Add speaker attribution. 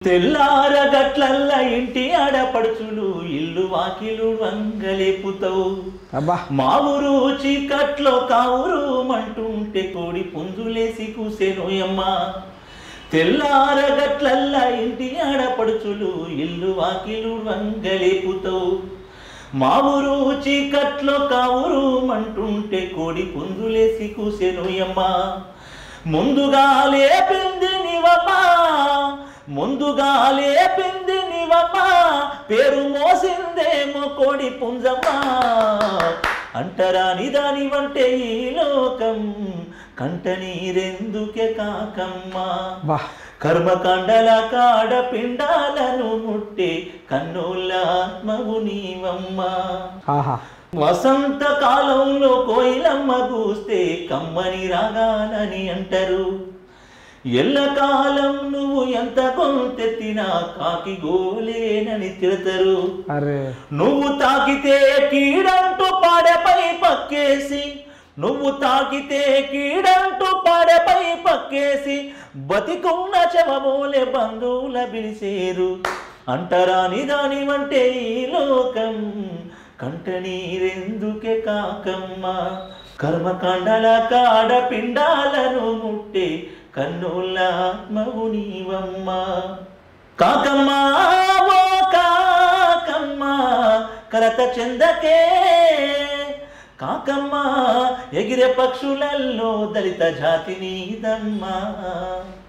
Speaker 1: తెల్లారగట్లల్ల ఇంటి ఆడపడుచులు ఇల్లు వాకిలు వంగలేపుతావు
Speaker 2: అబ్బా
Speaker 1: మా ఊరు చీకట్లో కావురు మంటుంటే కోడి పుంజులేసి కూసెనోయమ్మ తెల్లారగట్లల్ల ఇంటి ఆడపడుచులు ఇల్లు వాకిలు వంగలేపుతావు మా ఊరు చీకట్లో కావురు మంటుంటే కోడి పుంజులేసి కూసెనోయమ్మ ముందుగా లేపింది నీవమ్మా ముందుగా లేపింది నీవమ్మా పేరు మోసిందేమో కోడి పుంజమ్మా అంటరాని దాని వంటే ఈ లోకం కంట నీరెందుకే కాకమ్మా
Speaker 2: బా
Speaker 1: కర్మకాండల కాడ పిండాలను ముట్టే కన్నుల ఆత్మవు నీవమ్మా
Speaker 2: ఆహా
Speaker 1: వసంత కాలంలో కోయిలమ్మ కూస్తే కమ్మని రాగాలని అంటారు ఎల్లకాలం నువ్వు ఎంత కొంతెత్తినా కాకి గోలేనని తిడతారు
Speaker 2: అరే
Speaker 1: నువ్వు తాకితే కీడంటూ పాడెపై పక్కేసి నువ్వు తాకితే కీడంటూ పాడెపై పక్కేసి బతికున్న చెవమూలే బంధువుల పిలిచేరు అంటరాని దాని వంటే ఈ లోకం కంట నీరెందుకే కాకమ్మ కర్మకాండల కాడ పిండాలను ముట్టే కన్నుల ఆత్మవు నీవమ్మ కాకమ్మ ఓ కాకమ్మ కలత చెందకే కాకమ్మ ఎగిరే పక్షులల్లో దళిత జాతి నీదమ్మా